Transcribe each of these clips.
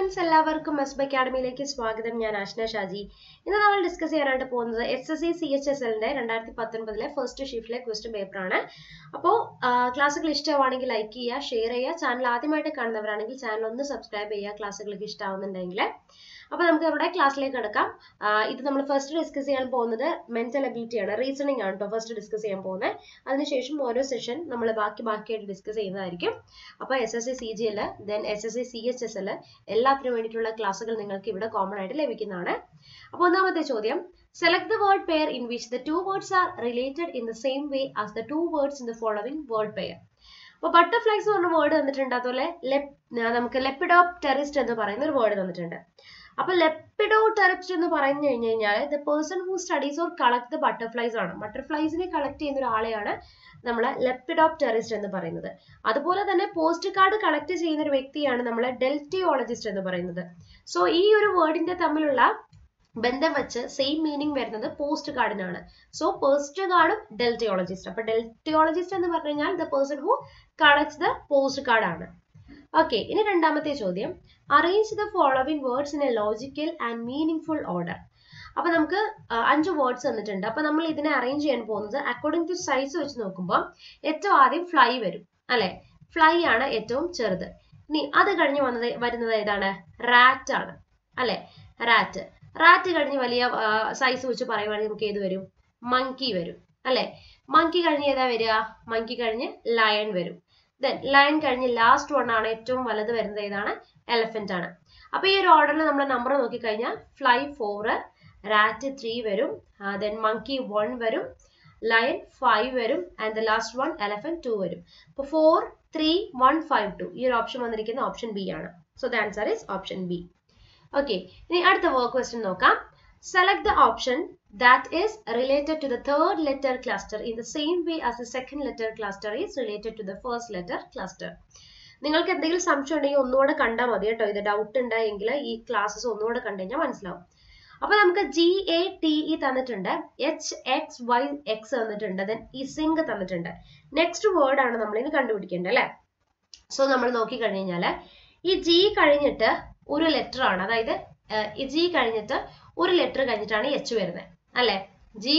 Students എല്ലാവർക്കും എസ്ബ അക്കാഡമിയിലേക്ക് സ്വാഗതം ഞാൻ ആഷ്ന ഷാജി ഇന്ന് നമ്മൾ ഡിസ്കസ് ചെയ്യാനായിട്ട് പോകുന്നത് S S C C H S എല്ലിന്റെ രണ്ടായിരത്തി പത്തൊൻപതിലെ ഫസ്റ്റ് ഷിഫ്റ്റിലെ ക്വസ്റ്റ്യൻ പേപ്പറാണ് അപ്പോൾ ക്ലാസ്സുകൾ ഇഷ്ടമാണെങ്കിൽ ലൈക്ക് ചെയ്യുക ഷെയർ ചെയ്യുക ചാനൽ ആദ്യമായിട്ട് കാണുന്നവരാണെങ്കിൽ ചാനൽ ഒന്ന് സബ്സ്ക്രൈബ് ചെയ്യുക ക്ലാസ്സുകളൊക്കെ ഇഷ്ടമാവുന്നുണ്ടെങ്കിൽ അപ്പോൾ നമുക്ക് നമ്മുടെ ക്ലാസ്സിലേക്ക് കിടക്കാം ഇത് നമ്മൾ ഫസ്റ്റ് ഡിസ്കസ് ചെയ്യാൻ പോകുന്നത് മെന്റൽ അബിലിറ്റി ആണ് റീസണിങ് ആണ് കേട്ടോ ഫസ്റ്റ് ഡിസ്കസ് ചെയ്യാൻ പോകുന്നത് അതിനുശേഷം ഓരോ സെഷൻ നമ്മൾ ബാക്കി ബാക്കിയായിട്ട് ഡിസ്കസ് ചെയ്യുന്നതായിരിക്കും അപ്പോൾ S S C C G L then S S C C H S L എല്ലാത്തിനും വേണ്ടിയിട്ടുള്ള ക്ലാസ്സുകൾ നിങ്ങൾക്ക് ഇവിടെ കോമൺ ആയിട്ട് ലഭിക്കുന്നതാണ് അപ്പോൾ ഒന്നാമത്തെ ചോദ്യം select the word pair in which the two words are related in the same way as the two words in the following word pair അപ്പോൾ ബട്ടർഫ്ലൈസ് എന്ന് പറഞ്ഞ വേർഡ് തന്നിട്ടുണ്ട് അതുപോലെ നമുക്ക് ലെപ്പിഡോപ്റ്ററിസ്റ്റ് എന്ന് പറയുന്ന ഒരു വേർഡ് തന്നിട്ടുണ്ട് അപ്പൊ ലെപ്പിഡോടെറിപ്റ്റ് എന്ന് പറഞ്ഞു കഴിഞ്ഞു കഴിഞ്ഞാൽ the person who studies or collect the butterflies ആണ് ബട്ടർഫ്ലൈസിനെ കളക്ട് ചെയ്യുന്ന ഒരാളെയാണ് നമ്മൾ ലെപ്പിഡോപ്റ്ററിസ്റ്റ് എന്ന് പറയുന്നത് അതുപോലെ തന്നെ പോസ്റ്റ് കാർഡ് കളക്ട് ചെയ്യുന്ന ഒരു വ്യക്തിയാണ് നമ്മൾ ഡെൽറ്റിയോളജിസ്റ്റ് എന്ന് പറയുന്നത് സോ ഈ ഒരു വേർഡിന്റെ തമ്മിലുള്ള ബന്ധം വെച്ച് സെയിം മീനിങ് വരുന്നത് പോസ്റ്റ് കാർഡിനാണ് സോ പോസ്റ്റ് കാർഡും ഡെൽറ്റിയോളജിസ്റ്റ് അപ്പൊ ഡെൽറ്റിയോളജിസ്റ്റ് എന്ന് പറഞ്ഞു കഴിഞ്ഞാൽ the person who collects the post card ആണ് ഓക്കെ ഇനി രണ്ടാമത്തെ ചോദ്യം arrange the following words in a logical and meaningful order അപ്പൊ നമുക്ക് അഞ്ച് വേർഡ്സ് തന്നിട്ടുണ്ട് അപ്പൊ നമ്മൾ ഇതിനെ അറേഞ്ച് ചെയ്യാൻ പോകുന്നത് അക്കോർഡിംഗ് ടു സൈസ് വെച്ച് നോക്കുമ്പോൾ ഏറ്റവും ആദ്യം ഫ്ലൈ വരും അല്ലെ ഫ്ലൈ ആണ് ഏറ്റവും ചെറുത് ഇനി അത് കഴിഞ്ഞ് വന്നത് വരുന്നത് ഏതാണ് റാറ്റ് ആണ് അല്ലെ റാറ്റ് റാറ്റ് കഴിഞ്ഞ് വലിയ സൈസ് വെച്ച് പറയുവാണെങ്കിൽ നമുക്ക് ഏത് വരും മങ്കി വരും അല്ലെ മങ്കി കഴിഞ്ഞ് ഏതാ വരിക മങ്കി കഴിഞ്ഞ് ലയൺ വരും ദെൻ ലയൺ കഴിഞ്ഞ് ലാസ്റ്റ് വൺ ആണ് ഏറ്റവും വലുത് വരുന്നത് ഏതാണ് എലഫന്റ് ആണ് അപ്പൊ ഈ ഒരു ഓർഡറിൽ നമ്മൾ നമ്പർ നോക്കിക്കഴിഞ്ഞാൽ ഫ്ലൈ ഫോർ റാറ്റ് ത്രീ വരും ദെൻ മങ്കി വൺ വരും ലയൺ ഫൈവ് വരും and the last one elephant two വരും അപ്പൊ four three one five two ഈ ഒരു ഓപ്ഷൻ വന്നിരിക്കുന്ന ഓപ്ഷൻ ബി ആണ് so the answer is option B okay ഇനി അടുത്ത വർക്ക് ക്വസ്റ്റ്യൻ നോക്കാം select the option that is related to the third letter cluster in the same way as the second letter cluster is related to the first letter cluster. നിങ്ങൾക്ക് എന്തെങ്കിലും സംശയം ഉണ്ടെങ്കിൽ ഒന്നുകൂടെ കണ്ടാൽ മതി കേട്ടോ ഇത് ഡൗട്ട് ഉണ്ടായെങ്കിൽ ഈ ക്ലാസ്സസ് ഒന്നുകൂടെ കണ്ടു കഴിഞ്ഞാൽ മനസ്സിലാവും അപ്പൊ നമുക്ക് ജി എ ടി ഇ തന്നിട്ടുണ്ട് എച്ച് എക്സ് വൈ എക്സ് തന്നിട്ടുണ്ട് ദെൻ ഇസിങ് തന്നിട്ടുണ്ട് നെക്സ്റ്റ് വേർഡ് ആണ് നമ്മൾ ഇത് കണ്ടുപിടിക്കേണ്ടത് അല്ലെ സോ നമ്മൾ നോക്കി കഴിഞ്ഞു കഴിഞ്ഞാല് ഈ ജി കഴിഞ്ഞിട്ട് ഒരു ലെറ്റർ ആണ് അതായത് ഈ ജി കഴിഞ്ഞിട്ട് ഒരു ലെറ്റർ കഴിഞ്ഞിട്ടാണ് എച്ച് വരുന്നത് അല്ലെ ജി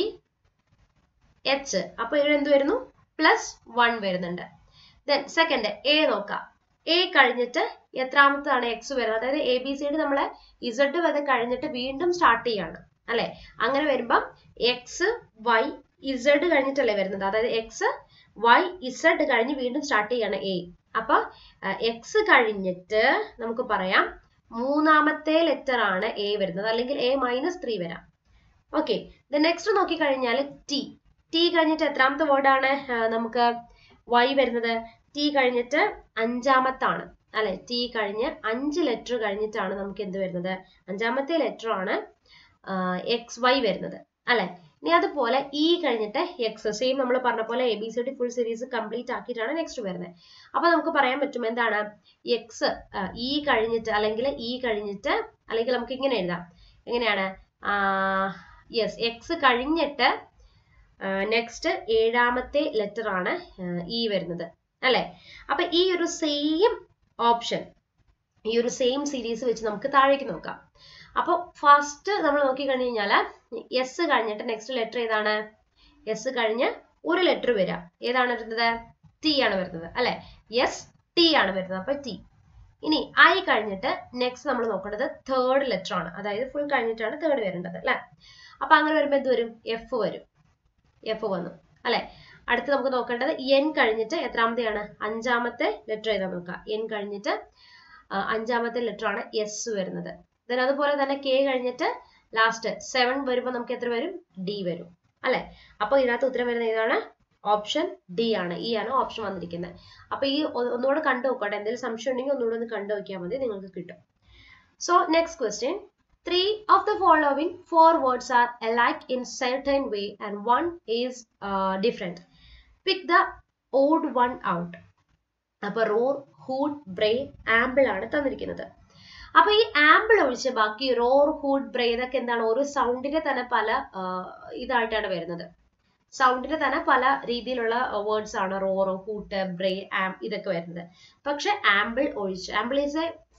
എച്ച് അപ്പൊ ഇവിടെ എന്ത് വരുന്നു പ്ലസ് വൺ വരുന്നുണ്ട് ദെൻ സെക്കൻഡ് എ നോക്കാം എ കഴിഞ്ഞിട്ട് എത്രാമത്താണ് എക്സ് വരുന്നത് അതായത് എ ബി സി ഡി നമ്മളെ ഇസഡ് വരെ കഴിഞ്ഞിട്ട് വീണ്ടും സ്റ്റാർട്ട് ചെയ്യാണ് അല്ലെ അങ്ങനെ വരുമ്പം എക്സ് വൈ ഇസഡ് കഴിഞ്ഞിട്ടല്ലേ വരുന്നത് അതായത് എക്സ് വൈ ഇസഡ് കഴിഞ്ഞ് വീണ്ടും സ്റ്റാർട്ട് ചെയ്യാണ് എ അപ്പൊ എക്സ് കഴിഞ്ഞിട്ട് നമുക്ക് പറയാം മൂന്നാമത്തെ ലെറ്റർ ആണ് എ വരുന്നത് അല്ലെങ്കിൽ എ മൈനസ് ത്രീ വരാം ഓക്കെ നെക്സ്റ്റ് നോക്കിക്കഴിഞ്ഞാൽ ടി ടി കഴിഞ്ഞിട്ട് എത്രാമത്തെ വേർഡാണ് നമുക്ക് വൈ വരുന്നത് ടി കഴിഞ്ഞിട്ട് അഞ്ചാമത്താണ് അല്ലെ ടി കഴിഞ്ഞ് അഞ്ച് ലെറ്റർ കഴിഞ്ഞിട്ടാണ് നമുക്ക് എന്ത് വരുന്നത് അഞ്ചാമത്തെ ലെറ്റർ ആണ് എക്സ് വൈ വരുന്നത് അല്ലെ ഇനി അതുപോലെ ഇ കഴിഞ്ഞിട്ട് എക്സ് സെയിം നമ്മൾ പറഞ്ഞ പോലെ A B C D full series complete ആക്കിയിട്ടാണ് നെക്സ്റ്റ് വരുന്നത് അപ്പൊ നമുക്ക് പറയാൻ പറ്റും എന്താണ് എക്സ് ഇ കഴിഞ്ഞിട്ട് അല്ലെങ്കിൽ ഇ കഴിഞ്ഞിട്ട് അല്ലെങ്കിൽ നമുക്ക് ഇങ്ങനെ എഴുതാം എങ്ങനെയാണ് യെസ് എക്സ് കഴിഞ്ഞിട്ട് നെക്സ്റ്റ് ഏഴാമത്തെ ലെറ്റർ ആണ് ഇ വരുന്നത് അല്ലെ അപ്പൊ ഈ ഒരു സെയിം ഓപ്ഷൻ ഈ ഒരു സെയിം സീരീസ് വെച്ച് നമുക്ക് താഴേക്ക് നോക്കാം അപ്പോൾ ഫസ്റ്റ് നമ്മൾ നോക്കി കഴിഞ്ഞു കഴിഞ്ഞാൽ എസ് കഴിഞ്ഞിട്ട് നെക്സ്റ്റ് ലെറ്റർ ഏതാണ് എസ് കഴിഞ്ഞ് ഒരു ലെറ്റർ വരിക ഏതാണ് വരുന്നത് ടി ആണ് വരുന്നത് അല്ലെ എസ് ടി ആണ് വരുന്നത് അപ്പൊ ടി ഇനി ഐ കഴിഞ്ഞിട്ട് നെക്സ്റ്റ് നമ്മൾ നോക്കേണ്ടത് തേർഡ് ലെറ്റർ ആണ് അതായത് ഫുൾ കഴിഞ്ഞിട്ടാണ് തേർഡ് വരേണ്ടത് അല്ലെ അപ്പൊ അങ്ങനെ വരുമ്പോൾ എന്ത് വരും എഫ് വരും എഫ് വന്നു അല്ലെ അടുത്ത് നമുക്ക് നോക്കേണ്ടത് എൻ കഴിഞ്ഞിട്ട് എത്രാമത്തെയാണ് അഞ്ചാമത്തെ ലെറ്റർ ഏതാ നോക്കുക എൻ കഴിഞ്ഞിട്ട് അഞ്ചാമത്തെ ലെറ്റർ ആണ് എസ് വരുന്നത് ദെൻ അതുപോലെ തന്നെ കെ കഴിഞ്ഞിട്ട് ലാസ്റ്റ് സെവൻ വരുമ്പോൾ നമുക്ക് എത്ര വരും ഡി വരും അല്ലെ അപ്പൊ ഇതിനകത്ത് ഉത്തരം വരുന്നത് ഏതാണ് ഓപ്ഷൻ ഡി ആണ് ഈ ആണ് ഓപ്ഷൻ വന്നിരിക്കുന്നത് അപ്പൊ ഈ ഒന്നുകൂടെ കണ്ടു നോക്കട്ടെ എന്തെങ്കിലും സംശയം ഉണ്ടെങ്കിൽ ഒന്നുകൂടെ ഒന്ന് കണ്ടു നോക്കിയാൽ മതി നിങ്ങൾക്ക് കിട്ടും so next question three of the following four words are alike in certain way and one is uh, different pick the odd one out അപ്പൊ റോർ ഹൂഡ് ബ്രേ ആംബിൾ ആണ് തന്നിരിക്കുന്നത് അപ്പൊ ഈ ആംബിൾ ഒഴിച്ച് ബാക്കി റോർ ഹൂഡ് ബ്രേ ഇതൊക്കെ എന്താണ് ഒരു സൗണ്ടിന്റെ തന്നെ പല ഇതായിട്ടാണ് വരുന്നത് സൗണ്ടിന്റെ തന്നെ പല രീതിയിലുള്ള വേർഡ്സ് ആണ് റോർ ഹൂട്ട് ബ്രേ ആം ഇതൊക്കെ വരുന്നത് പക്ഷെ ആംബിൾ ഒഴിച്ച് amble is a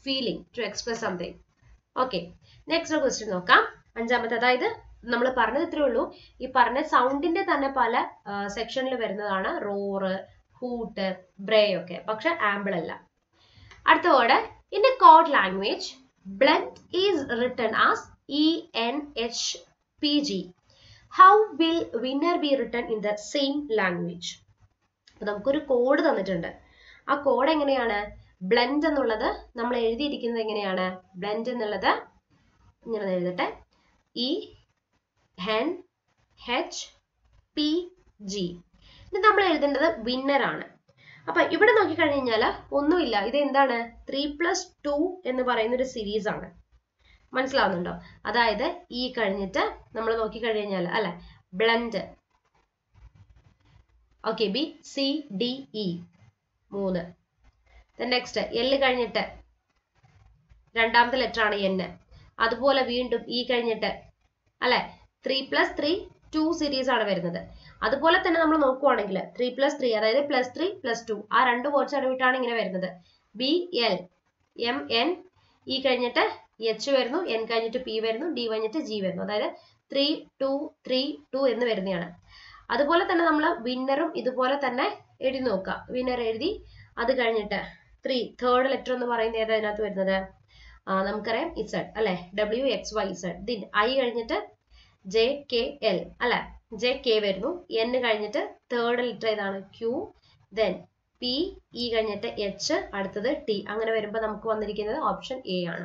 feeling to express something okay next question നോക്കാം അഞ്ചാമത്തെ അതായത് നമ്മൾ പറഞ്ഞത് ഇത്രേ ഉള്ളൂ ഈ പറഞ്ഞ സൗണ്ടിന്റെ തന്നെ പല സെക്ഷനിൽ വരുന്നതാണ് റോറ് ഹൂട്ട് ബ്രേ ഒക്കെ പക്ഷെ ആംബിൾ അല്ല അടുത്ത word in a code language blood is written as E N H P G how will winner be written in the same language അപ്പൊ നമുക്കൊരു കോഡ് തന്നിട്ടുണ്ട് ആ കോഡ് എങ്ങനെയാണ് ബ്ലെൻഡ് എന്നുള്ളത് നമ്മൾ എഴുതിയിരിക്കുന്നത് എങ്ങനെയാണ് ബ്ലെൻഡ് എന്നുള്ളത് ഇങ്ങനെ എഴുതട്ടെ E N H P G ഇത് നമ്മൾ എഴുതേണ്ടത് വിന്നർ ആണ് അപ്പൊ ഇവിടെ നോക്കിക്കഴിഞ്ഞ് കഴിഞ്ഞാൽ ഒന്നുമില്ല ഇത് എന്താണ് ത്രീ പ്ലസ് ടു എന്ന് പറയുന്ന ഒരു സീരീസ് ആണ് മനസ്സിലാവുന്നുണ്ടോ അതായത് ഈ കഴിഞ്ഞിട്ട് നമ്മൾ നോക്കിക്കഴിഞ്ഞാൽ അല്ലെ blend okay B C D E മൂന്ന് നെക്സ്റ്റ് എല്ല് കഴിഞ്ഞിട്ട് രണ്ടാമത്തെ ലെറ്റർ ആണ് എൻ അതുപോലെ വീണ്ടും ഇ കഴിഞ്ഞിട്ട് അല്ലെ three plus three two series ആണ് വരുന്നത് അതുപോലെ തന്നെ നമ്മൾ നോക്കുവാണെങ്കിൽ ത്രീ പ്ലസ് ത്രീ അതായത് പ്ലസ് ത്രീ പ്ലസ് ടു ആ രണ്ട് വേർഡ്സ് ഇടവിട്ടാണ് ഇങ്ങനെ വരുന്നത് B L M N E കഴിഞ്ഞിട്ട് എച്ച് വരുന്നു എൻ കഴിഞ്ഞിട്ട് പി വരുന്നു ഡി കഴിഞ്ഞിട്ട് ജി വരുന്നു അതായത് ത്രീ ടു ത്രീ ടു എന്ന് വരുന്നതാണ് അതുപോലെ തന്നെ നമ്മൾ വിന്നറും ഇതുപോലെ തന്നെ എഴുതി നോക്കുക വിന്നർ എഴുതി അത് കഴിഞ്ഞിട്ട് ത്രീ തേർഡ് ലെറ്റർ എന്ന് പറയുന്നത് ഏതാ അതിനകത്ത് വരുന്നത് നമുക്കറിയാം ഇസഡ് അല്ലെ W X Y Z then I കഴിഞ്ഞിട്ട് ജെ കെ എൽ അല്ലെ ജെ കെ വരുന്നു എൻ കഴിഞ്ഞിട്ട് തേർഡ് ലെറ്റർ ഏതാണ് ക്യൂ ദെൻ പി ഇ കഴിഞ്ഞിട്ട് എച്ച് അടുത്തത് ടി അങ്ങനെ വരുമ്പോൾ നമുക്ക് വന്നിരിക്കുന്നത് ഓപ്ഷൻ എ ആണ്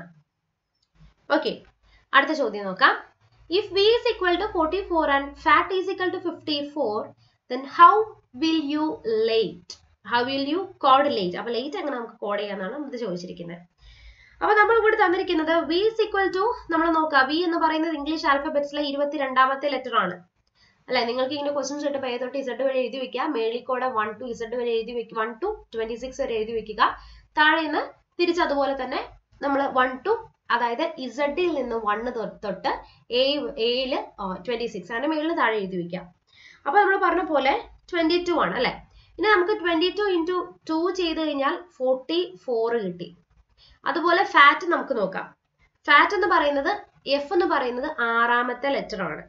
ഓക്കെ അടുത്ത ചോദ്യം നോക്കാം if V is equal to forty four and fat is equal to fifty four then how will you late how will you code late അപ്പൊ ലേറ്റ് എങ്ങനെ നമുക്ക് കോഡ് ചെയ്യാന്നാണ് ഇത് ചോദിച്ചിരിക്കുന്നത് അപ്പൊ നമ്മൾ ഇവിടെ തന്നിരിക്കുന്നത് വി ഇസ് ഈക്വൽ ടു നമ്മൾ നോക്കുക വി എന്ന് പറയുന്നത് ഇംഗ്ലീഷ് ആൽഫബറ്റ്സിലെ ഇരുപത്തിരണ്ടാമത്തെ ലെറ്റർ ആണ് അല്ലെ നിങ്ങൾക്ക് ഇങ്ങനെ ക്വസ്റ്റ്യൻസ് കിട്ടുമ്പോൾ ഏ തൊട്ട് ഇസഡ് വരെ എഴുതി വെക്കുക മേളിക്കോടെ വൺ ടു ഇസഡ് വരെ എഴുതി വെക്കുക വൺ ടു ട്വന്റി സിക്സ് വരെ എഴുതി വെക്കുക താഴെ നിന്ന് തിരിച്ച് അതുപോലെ തന്നെ നമ്മൾ വൺ ടു അതായത് ഇസഡിൽ നിന്ന് വണ്ണ് തൊട്ട് എ എയില് ട്വന്റി സിക്സ് അങ്ങനെ മേളിൽ താഴെ എഴുതി വെക്കാം അപ്പൊ നമ്മൾ പറഞ്ഞ പോലെ ട്വന്റി ടു ആണ് അല്ലെ ഇനി നമുക്ക് ട്വന്റി ടു ഇൻറ്റു ടു ചെയ്ത് കഴിഞ്ഞാൽ ഫോർട്ടി ഫോർ കിട്ടി അതുപോലെ ഫാറ്റ് നമുക്ക് നോക്കാം ഫാറ്റ് എന്ന് പറയുന്നത് എഫ് എന്ന് പറയുന്നത് ആറാമത്തെ ലെറ്റർ ആണ്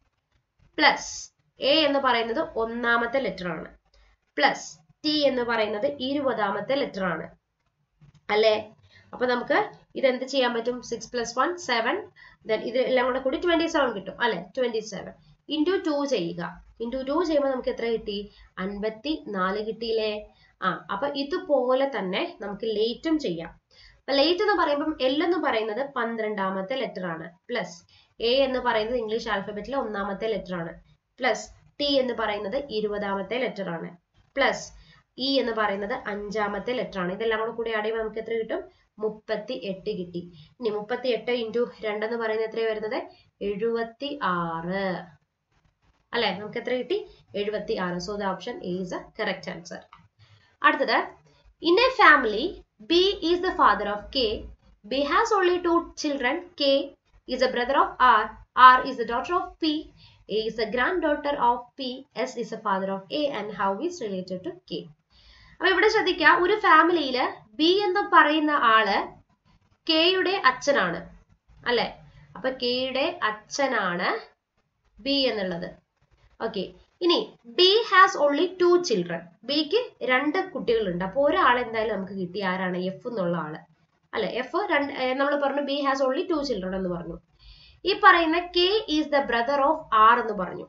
പ്ലസ് എ എന്ന് പറയുന്നത് ഒന്നാമത്തെ ലെറ്റർ ആണ് പ്ലസ് ടി എന്ന് പറയുന്നത് ഇരുപതാമത്തെ ലെറ്റർ ആണ് അല്ലേ അപ്പൊ നമുക്ക് ഇതെന്ത് ചെയ്യാൻ പറ്റും six plus one seven then ഇത് എല്ലാം കൂടെ കൂടി ട്വന്റി സെവൻ കിട്ടും അല്ലെ ട്വന്റി സെവൻ ഇൻറ്റു ടു ചെയ്യുക ഇൻറ്റു ടു ചെയ്യുമ്പോൾ നമുക്ക് എത്ര കിട്ടി അൻപത്തി നാല് കിട്ടിയില്ലേ ആ അപ്പൊ ഇതുപോലെ തന്നെ നമുക്ക് ലേറ്റും ചെയ്യാം അപ്പൊ ലേറ്റ് എന്ന് പറയുമ്പോൾ എൽ എന്ന് പറയുന്നത് പന്ത്രണ്ടാമത്തെ ലെറ്റർ ആണ് പ്ലസ് എ എന്ന് പറയുന്നത് ഇംഗ്ലീഷ് ആൽഫബറ്റിലെ ഒന്നാമത്തെ ലെറ്റർ ആണ് പ്ലസ് ടി എന്ന് പറയുന്നത് ഇരുപതാമത്തെ ലെറ്റർ ആണ് പ്ലസ് ഇ എന്ന് പറയുന്നത് അഞ്ചാമത്തെ ലെറ്റർ ആണ് ഇതെല്ലാം കൂടെ കൂടി ആഡ് ചെയ്യുമ്പോൾ നമുക്ക് എത്ര കിട്ടും മുപ്പത്തി എട്ട് കിട്ടി ഇനി മുപ്പത്തി എട്ട് ഇൻറ്റു രണ്ടെന്ന് പറയുന്നത് എത്രയാണ് വരുന്നത് എഴുപത്തി ആറ് അല്ലെ നമുക്ക് എത്ര കിട്ടി എഴുപത്തി ആറ് so the option is A correct answer അടുത്തത് in a family B is the father of K B has only two children K is a brother of R R is the daughter of P A is a granddaughter of P S is a father of A and how is related to K അപ്പൊ ഇവിടെ ശ്രദ്ധിക്കുക ഒരു ഫാമിലിയില് B എന്ന് പറയുന്ന ആള് കെയുടെ അച്ഛനാണ് അല്ലെ അപ്പൊ കെയുടെ അച്ഛനാണ് ബി എന്നുള്ളത് ഓക്കെ ഇനി B has only two children ബിക്ക് രണ്ട് കുട്ടികളുണ്ട് അപ്പോൾ ഒരാൾ എന്തായാലും നമുക്ക് കിട്ടി ആരാണ് എഫ് എന്നുള്ള ആള് അല്ലെ എഫ് രണ്ട് നമ്മൾ പറഞ്ഞു B has only two children എന്ന് പറഞ്ഞു ഈ പറയുന്ന K is the brother of R എന്ന് പറഞ്ഞു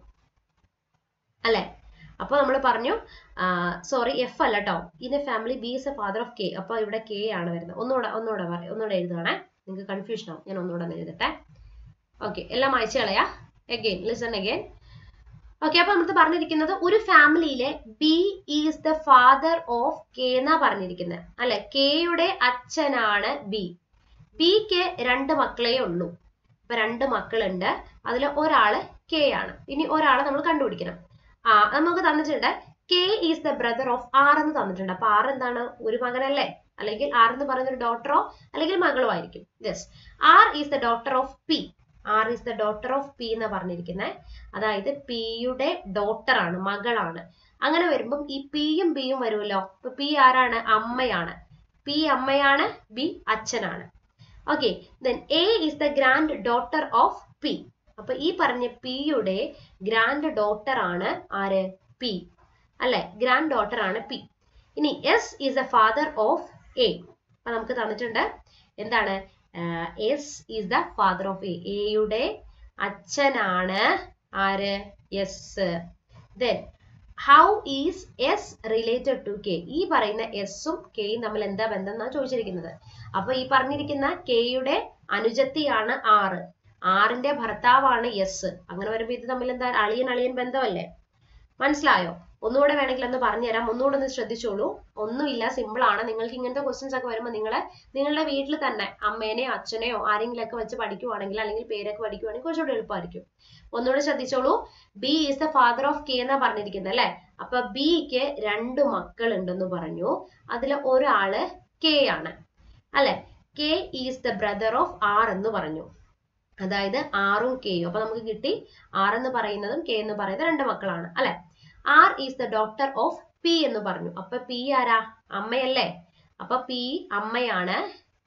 അല്ലെ അപ്പൊ നമ്മൾ പറഞ്ഞു സോറി എഫ് അല്ല കേട്ടോ in a family B is a father of K അപ്പൊ ഇവിടെ കെ ആണ് വരുന്നത് ഒന്നുകൂടെ ഒന്നുകൂടെ പറയാം ഒന്നുകൂടെ എഴുതുകയാണേ നിങ്ങൾക്ക് കൺഫ്യൂഷൻ ആവും ഞാൻ ഒന്നുകൂടെ ഒന്ന് എഴുതട്ടെ ഓക്കെ എല്ലാം അയച്ചു കളയാ അഗെയിൻ ലിസൺ അഗെയിൻ ഓക്കെ അപ്പൊ നമുക്ക് പറഞ്ഞിരിക്കുന്നത് ഒരു ഫാമിലിയിലെ B is the father of K എന്നാ പറഞ്ഞിരിക്കുന്നത് അല്ലെ കെയുടെ അച്ഛനാണ് ബി ബിക്ക് രണ്ട് മക്കളേ ഉള്ളൂ ഇപ്പൊ രണ്ട് മക്കളുണ്ട് അതിൽ ഒരാള് കെ ആണ് ഇനി ഒരാളെ നമ്മൾ കണ്ടുപിടിക്കണം ആ നമുക്ക് തന്നിട്ടുണ്ട് K is the brother of R എന്ന് തന്നിട്ടുണ്ട് അപ്പൊ ആർ എന്താണ് ഒരു മകനല്ലേ അല്ലെങ്കിൽ ആർ എന്ന് പറയുന്ന ഒരു ഡോട്ടറോ അല്ലെങ്കിൽ മകളോ ആയിരിക്കും yes R is the daughter of P R is the daughter of P എന്ന് പറഞ്ഞിരിക്കുന്നത് അതായത് പിയുടെ ഡോട്ടർ ആണ് മകളാണ് അങ്ങനെ വരുമ്പം ഈ പിയും ബിയും വരുമല്ലോ ഇപ്പൊ പി ആരാണ് അമ്മയാണ് പി അമ്മയാണ് ബി അച്ഛനാണ് okay then A is the granddaughter of P അപ്പൊ ഈ പറഞ്ഞ പിയുടെ ഗ്രാൻഡ് ഡോട്ടർ ആണ് ആര് പി അല്ലെ ഗ്രാൻഡ് ഡോട്ടർ ആണ് പി ഇനി S is the father of A അപ്പൊ നമുക്ക് തന്നിട്ടുണ്ട് എന്താണ് S is the father of A എയുടെ അച്ഛനാണ് ആര് S then how is S related to K ഈ പറയുന്ന എസും കെയും തമ്മിൽ എന്താ ബന്ധം എന്നാണ് ചോദിച്ചിരിക്കുന്നത് അപ്പൊ ഈ പറഞ്ഞിരിക്കുന്ന കെയുടെ അനുജത്തിയാണ് ആറ് ആറിന്റെ ഭർത്താവാണ് എസ് അങ്ങനെ വരുമ്പോ ഇത് തമ്മിൽ എന്താ അളിയൻ അളിയൻ ബന്ധമല്ലേ മനസ്സിലായോ ഒന്നുകൂടെ വേണമെങ്കിൽ ഒന്ന് പറഞ്ഞുതരാം ഒന്നുകൂടെ ഒന്ന് ശ്രദ്ധിച്ചോളൂ ഒന്നുമില്ല സിമ്പിൾ ആണ് നിങ്ങൾക്ക് ഇങ്ങനത്തെ ക്വസ്റ്റ്യൻസ് ഒക്കെ വരുമ്പോൾ നിങ്ങൾ നിങ്ങളുടെ വീട്ടിൽ തന്നെ അമ്മേനെയോ അച്ഛനെയോ ആരെങ്കിലും ഒക്കെ വെച്ച് പഠിക്കുവാണെങ്കിൽ അല്ലെങ്കിൽ പേരൊക്കെ പഠിക്കുവാണെങ്കിൽ കുറച്ചുകൂടി എളുപ്പമായിരിക്കും ഒന്നുകൂടെ ശ്രദ്ധിച്ചോളൂ B is the father of K എന്നാ പറഞ്ഞിരിക്കുന്നത് അല്ലെ അപ്പൊ ബിക്ക് രണ്ട് മക്കൾ ഉണ്ടെന്ന് പറഞ്ഞു അതിൽ ഒരാള് കെ ആണ് അല്ലെ K is the brother of R എന്ന് പറഞ്ഞു അതായത് ആറും കെയും അപ്പൊ നമുക്ക് കിട്ടി ആർ എന്ന് പറയുന്നതും കെ എന്ന് പറയുന്നത് രണ്ട് മക്കളാണ് അല്ലെ R is the doctor of P എന്ന് പറഞ്ഞു അപ്പൊ പി ആരാ അമ്മയല്ലേ അപ്പൊ പി അമ്മയാണ്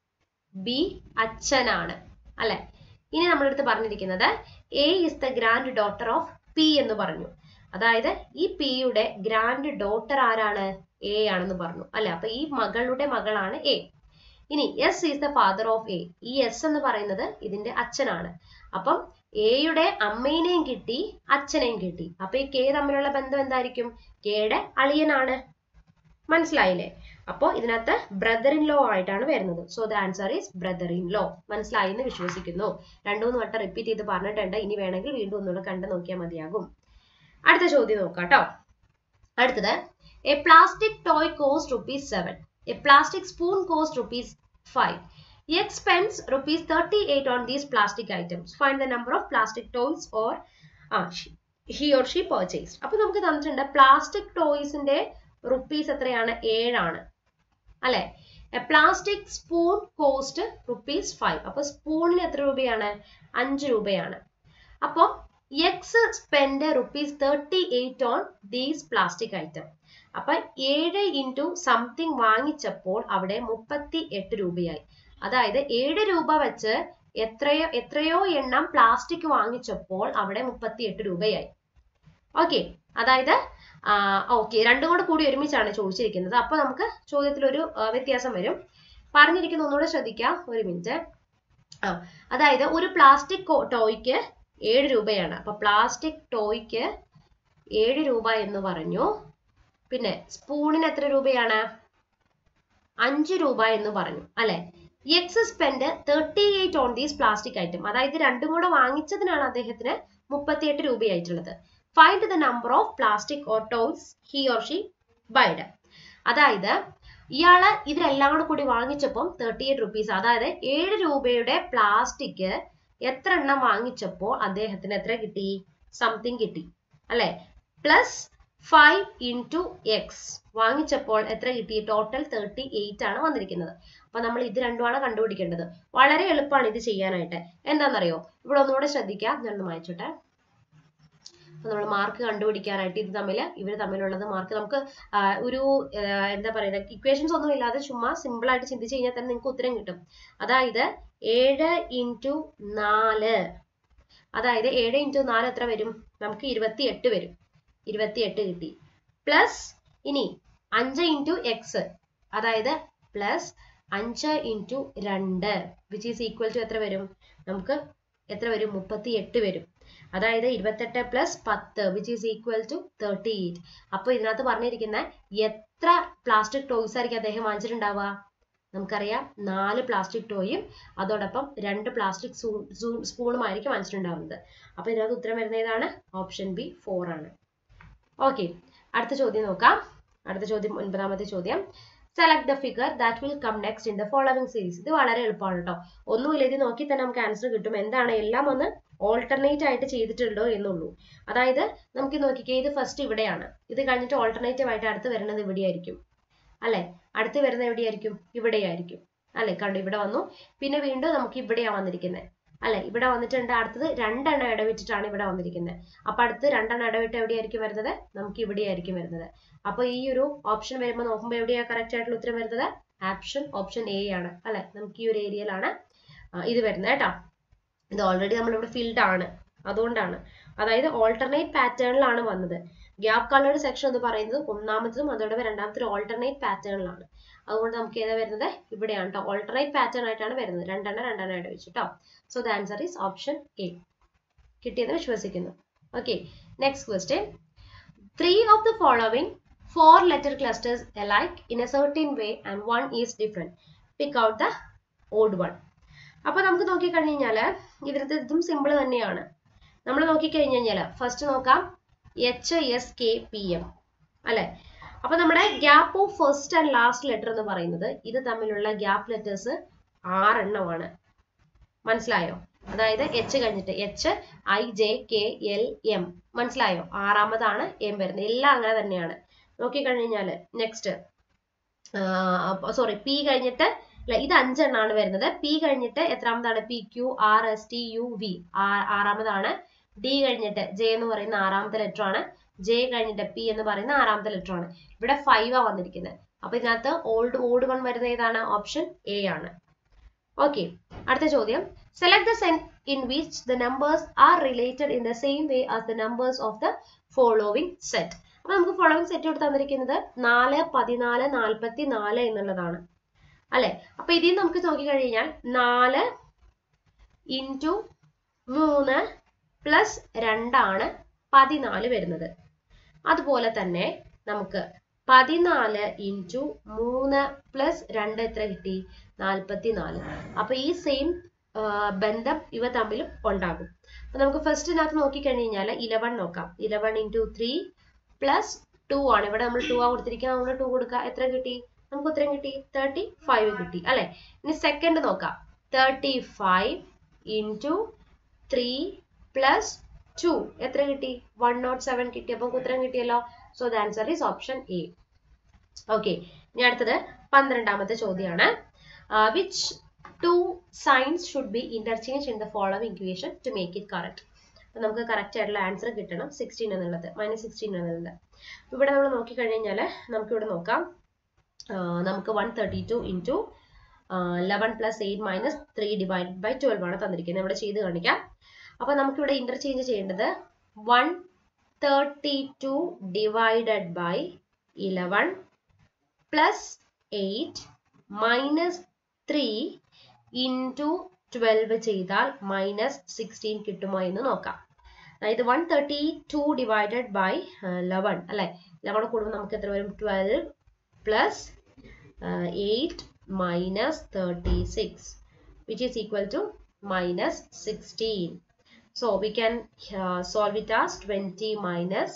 ബി അച്ഛനാണ് അല്ലെ ഇനി നമ്മുടെ അടുത്ത് പറഞ്ഞിരിക്കുന്നത് A is the granddaughter of P എന്ന് പറഞ്ഞു അതായത് ഈ പിയുടെ ഗ്രാൻഡ് ഡോട്ടർ ആരാണ് എ ആണെന്ന് പറഞ്ഞു അല്ലെ അപ്പൊ ഈ മകളുടെ മകളാണ് എ ഇനി S is the father of A ഈ എസ് എന്ന് പറയുന്നത് ഇതിന്റെ അച്ഛനാണ് അപ്പം എയുടെ അമ്മേനെയും കിട്ടി അച്ഛനെയും കിട്ടി അപ്പൊ ഈ കെ തമ്മിലുള്ള ബന്ധം എന്തായിരിക്കും കെയുടെ അളിയനാണ് മനസ്സിലായില്ലേ അപ്പോൾ ഇതിനകത്ത് ബ്രദർ ഇൻ ലോ ആയിട്ടാണ് വരുന്നത് so the answer is brother in law മനസ്സിലായി എന്ന് വിശ്വസിക്കുന്നു രണ്ടു മൂന്ന് വട്ടം റിപ്പീറ്റ് ചെയ്ത് പറഞ്ഞിട്ടുണ്ട് ഇനി വേണമെങ്കിൽ വീണ്ടും ഒന്നുകൂടെ കണ്ടു നോക്കിയാൽ മതിയാകും അടുത്ത ചോദ്യം നോക്കാം കേട്ടോ അടുത്തത് a plastic toy cost rupees seven a plastic spoon cost rupees five X spends rupees 38 on these plastic items. Find the number of plastic toys or ah, she, he or she purchased. അപ്പൊ നമുക്ക് തന്നിട്ടുണ്ട് plastic ടോയ്സിന്റെ rupees എത്രയാണ് ഏഴാണ് അല്ലെ plastic spoon cost rupees five അപ്പൊ സ്പൂണിന് എത്ര രൂപയാണ് അഞ്ച് രൂപയാണ് അപ്പം X spend rupees thirty eight on these plastic item അപ്പൊ ഏഴ് ഇൻറ്റു സംതിങ് വാങ്ങിച്ചപ്പോൾ അവിടെ മുപ്പത്തി എട്ട് രൂപയായി അതായത് ഏഴ് രൂപ വെച്ച് എത്രയോ എത്രയോ എണ്ണം പ്ലാസ്റ്റിക് വാങ്ങിച്ചപ്പോൾ അവിടെ മുപ്പത്തി എട്ട് രൂപയായി ഓക്കെ അതായത് ഓക്കെ രണ്ടും കൂടെ കൂടി ഒരുമിച്ചാണ് ചോദിച്ചിരിക്കുന്നത് അപ്പൊ നമുക്ക് ചോദ്യത്തിൽ ഒരു വ്യത്യാസം വരും പറഞ്ഞിരിക്കുന്ന ഒന്നുകൂടെ ശ്രദ്ധിക്കാം ഒരു മിനിറ്റ് ആ അതായത് ഒരു പ്ലാസ്റ്റിക് ടോയ്ക്ക് ഏഴ് രൂപയാണ് അപ്പൊ പ്ലാസ്റ്റിക് ടോയ്ക്ക് ഏഴ് രൂപ എന്ന് പറഞ്ഞു പിന്നെ സ്പൂണിന് എത്ര രൂപയാണ് അഞ്ച് രൂപ എന്ന് പറഞ്ഞു അല്ലെ X spend thirty eight on these plastic item അതായത് രണ്ടും കൂടെ വാങ്ങിച്ചതിനാണ് അദ്ദേഹത്തിന് മുപ്പത്തിയെട്ട് രൂപയായിട്ടുള്ളത് find the number of plastic or toys he or she buyed അതായത് ഇയാള് ഇതിലെല്ലാം കൂടെ കൂടി വാങ്ങിച്ചപ്പം തേർട്ടി എയ്റ്റ് റുപ്പീസ് അതായത് ഏഴ് രൂപയുടെ പ്ലാസ്റ്റിക് എത്ര എണ്ണം വാങ്ങിച്ചപ്പോൾ അദ്ദേഹത്തിന് എത്ര കിട്ടി സംതിങ് കിട്ടി അല്ലെ പ്ലസ് ഫൈവ് ഇൻറ്റു എക്സ് വാങ്ങിച്ചപ്പോൾ എത്ര കിട്ടി ടോട്ടൽ തേർട്ടി എയ്റ്റ് ആണ് വന്നിരിക്കുന്നത് അപ്പൊ നമ്മൾ ഇത് രണ്ടുമാണ് കണ്ടുപിടിക്കേണ്ടത് വളരെ എളുപ്പമാണ് ഇത് ചെയ്യാനായിട്ട് എന്താണെന്നറിയോ ഇവിടെ ഒന്നുകൂടെ ശ്രദ്ധിക്കാം ഞാനൊന്ന് വായിച്ചോട്ടെ അപ്പൊ നമ്മൾ മാർക്ക് കണ്ടുപിടിക്കാനായിട്ട് ഇത് തമ്മിൽ ഇവർ തമ്മിലുള്ളത് മാർക്ക് നമുക്ക് ഒരു എന്താ പറയുക ഇക്വേഷൻസ് ഒന്നും ഇല്ലാതെ ചുമ്മാ സിമ്പിൾ ആയിട്ട് ചിന്തിച്ചു കഴിഞ്ഞാൽ തന്നെ നിങ്ങൾക്ക് ഉത്തരം കിട്ടും അതായത് ഏഴ് ഇൻറ്റു നാല് അതായത് ഏഴ് ഇൻറ്റു നാല് എത്ര വരും നമുക്ക് ഇരുപത്തി എട്ട് വരും ഇരുപത്തി എട്ട് കിട്ടി പ്ലസ് ഇനി അഞ്ച് ഇൻറ്റു എക്സ് അതായത് പ്ലസ് അഞ്ച് ഇൻറ്റു രണ്ട് വിച്ച് ഈസ് ഈക്വൽ ടു എത്ര വരും നമുക്ക് എത്ര വരും മുപ്പത്തി എട്ട് വരും അതായത് ഇരുപത്തെട്ട് പ്ലസ് പത്ത് which is equal to thirty eight അപ്പോൾ ഇതിനകത്ത് പറഞ്ഞിരിക്കുന്ന എത്ര പ്ലാസ്റ്റിക് ടോയ്സ് ആയിരിക്കും അദ്ദേഹം വാങ്ങിച്ചിട്ടുണ്ടാവുക നമുക്കറിയാം നാല് പ്ലാസ്റ്റിക് ടോയും അതോടൊപ്പം രണ്ട് പ്ലാസ്റ്റിക് സ്പൂണും ആയിരിക്കും വാങ്ങിച്ചിട്ടുണ്ടാവുന്നത് അപ്പോൾ ഇതിനകത്ത് ഉത്തരം വരുന്ന ഏതാണ് ഓപ്ഷൻ ബി ഫോർ ആണ് ഓക്കെ അടുത്ത ചോദ്യം നോക്കാം അടുത്ത ചോദ്യം ഒൻപതാമത്തെ ചോദ്യം select the figure that will come next in the following series ഇത് വളരെ എളുപ്പമാണ് കേട്ടോ ഒന്നുമില്ല ഇത് നോക്കി തന്നെ നമുക്ക് ആൻസർ കിട്ടും എന്താണ് എല്ലാം ഒന്ന് ഓൾട്ടർനേറ്റ് ആയിട്ട് ചെയ്തിട്ടുണ്ടോ എന്നുള്ളൂ അതായത് നമുക്ക് നോക്കിക്കേ ഇത് ഫസ്റ്റ് ഇവിടെയാണ് ഇത് കഴിഞ്ഞിട്ട് ഓൾട്ടർനേറ്റീവ് ആയിട്ട് അടുത്ത് വരുന്നത് ഇവിടെയായിരിക്കും അല്ലെ അടുത്ത് വരുന്നത് എവിടെയായിരിക്കും ഇവിടെയായിരിക്കും അല്ലെ കണ്ടു ഇവിടെ വന്നു പിന്നെ വീണ്ടും നമുക്ക് ഇവിടെയാണ് വന്നിരിക്കുന്നത് അല്ലെ ഇവിടെ വന്നിട്ടുണ്ട് അടുത്തത് രണ്ടെണ്ണം ഇടവിട്ടിട്ടാണ് ഇവിടെ വന്നിരിക്കുന്നത് അപ്പൊ അടുത്ത് രണ്ടെണ്ണം ഇടവിട്ട് എവിടെയായിരിക്കും വരുന്നത് നമുക്ക് ഇവിടെയായിരിക്കും വരുന്നത് അപ്പൊ ഈ ഒരു ഓപ്ഷൻ വരുമ്പോൾ നോക്കുമ്പോൾ എവിടെയാ കറക്റ്റ് ആയിട്ടുള്ള ഉത്തരം വരുന്നത് ആപ്ഷൻ ഓപ്ഷൻ എ ആണ് അല്ലെ നമുക്ക് ഈ ഒരു ഏരിയയിലാണ് ഇത് വരുന്നത് കേട്ടോ ഇത് ഓൾറെഡി നമ്മളിവിടെ ഫിൽഡ് ആണ് അതുകൊണ്ടാണ് അതായത് ഓൾട്ടർനേറ്റ് പാറ്റേണിലാണ് വന്നത് ഗ്യാപ്പ് കളേർഡ് സെക്ഷൻ എന്ന് പറയുന്നത് ഒന്നാമത്തതും അതോടെ രണ്ടാമത്തെ ഓൾട്ടർനേറ്റ് പാറ്റേണിലാണ് അതുകൊണ്ട് നമുക്ക് ഏതാ വരുന്നത് ഇവിടെയാണ് കേട്ടോ ഓൾട്ടർനേറ്റ് പാറ്റേൺ ആയിട്ടാണ് വരുന്നത് രണ്ടെണ്ണം രണ്ടെണ്ണമായിട്ട് വെച്ചു കേട്ടോ so the answer is option A കിട്ടിയെന്ന് വിശ്വസിക്കുന്നു okay next question three of the following four letter clusters alike in a certain way and one is different pick out the odd one അപ്പൊ നമുക്ക് നോക്കിക്കഴിഞ്ഞ് കഴിഞ്ഞാല് ഇവരത് ഇതും സിമ്പിൾ തന്നെയാണ് നമ്മൾ നോക്കിക്കഴിഞ്ഞ് കഴിഞ്ഞാല് ഫസ്റ്റ് നോക്കാം H S K P M അല്ലെ അപ്പൊ നമ്മുടെ gap of first and last letter എന്ന് പറയുന്നത് ഇത് തമ്മിലുള്ള ഗ്യാപ്പ് ലെറ്റേഴ്സ് ആറെണ്ണമാണ് മനസ്സിലായോ അതായത് എച്ച് കഴിഞ്ഞിട്ട് H I J K L M മനസ്സിലായോ ആറാമതാണ് എം വരുന്നത് എല്ലാം അങ്ങനെ തന്നെയാണ് നോക്കിക്കഴിഞ്ഞാല് നെക്സ്റ്റ് സോറി പി കഴിഞ്ഞിട്ട് അല്ല ഇത് അഞ്ചെണ്ണാണ് വരുന്നത് പി കഴിഞ്ഞിട്ട് എത്രാമതാണ് P Q R S T U V ആറാമതാണ് ഡി കഴിഞ്ഞിട്ട് ജെ എന്ന് പറയുന്ന ആറാമത്തെ ലെറ്റർ ആണ് ജെ കഴിഞ്ഞിട്ട് പി എന്ന് പറയുന്ന ആറാമത്തെ ലെറ്റർ ആണ് ഇവിടെ ഫൈവ് ആ വന്നിരിക്കുന്നത് അപ്പൊ ഇതിനകത്ത് ഓൾഡ് ഓൾഡ് വൺ വരുന്ന ഏതാണ് ഓപ്ഷൻ എ ആണ് ഓക്കെ അടുത്ത ചോദ്യം select the set in which the numbers are related in the same way as the numbers of the following set അപ്പൊ നമുക്ക് ഫോളോവിങ് സെറ്റ് ഇവിടെ തന്നിരിക്കുന്നത് നാല് പതിനാല് നാൽപ്പത്തി നാല് എന്നുള്ളതാണ് അല്ലെ അപ്പൊ ഇതിൽ നമുക്ക് നോക്കിക്കഴിഞ്ഞാൽ നാല് ഇൻറ്റു മൂന്ന് പ്ലസ് രണ്ടാണ് പതിനാല് വരുന്നത് അതുപോലെ തന്നെ നമുക്ക് പതിനാല് ഇൻറ്റു മൂന്ന് പ്ലസ് രണ്ട് എത്ര കിട്ടി നാൽപ്പത്തി നാല് അപ്പൊ ഈ സെയിം ബന്ധം ഇവ തമ്മിലും ഉണ്ടാകും അപ്പൊ നമുക്ക് ഫസ്റ്റ് ഇതിനകത്ത് നോക്കിക്കഴിഞ്ഞ് കഴിഞ്ഞാൽ ഇലവൺ നോക്കാം eleven into three plus two ആണ് ഇവിടെ നമ്മൾ ടു ആ കൊടുത്തിരിക്കുക നമ്മൾ ടു കൊടുക്കുക എത്ര കിട്ടി നമുക്ക് ഉത്തരം കിട്ടി തേർട്ടി ഫൈവ് കിട്ടി അല്ലെ ഇനി സെക്കൻഡ് നോക്കാം thirty five into three plus two എത്ര കിട്ടി വൺ നോട്ട് സെവൻ കിട്ടി അപ്പൊ ഉത്തരം കിട്ടിയല്ലോ so the answer is option A okay ഇനി അടുത്തത് പന്ത്രണ്ടാമത്തെ ചോദ്യമാണ് which two signs should be interchange in the following equation to make it correct അപ്പൊ നമുക്ക് കറക്റ്റ് ആയിട്ടുള്ള ആൻസർ കിട്ടണം സിക്സ്റ്റീൻ എന്നുള്ളത് മൈനസ് സിക്സ്റ്റീൻ എന്നുള്ളത് ഇവിടെ നമ്മൾ നോക്കിക്കഴിഞ്ഞാൽ നമുക്ക് ഇവിടെ നോക്കാം നമുക്ക് one thirty two into eleven plus eight minus three divide by twelve ആണ് തന്നിരിക്കുന്നത് ഇവിടെ ചെയ്ത് കാണിക്കാം അപ്പൊ നമുക്കിവിടെ ഇന്റർചേഞ്ച് ചെയ്യേണ്ടത് one thirty two divided by eleven plus eight minus three into twelve ചെയ്താൽ മൈനസ് സിക്സ്റ്റീൻ കിട്ടുമോ എന്ന് നോക്കാം അതായത് one thirty two divided by eleven അല്ലെ ലെവൺ കൂടുമ്പോൾ നമുക്ക് എത്ര വരും twelve plus eight minus thirty six which is equal to minus sixteen So we can uh, solve it as 20 minus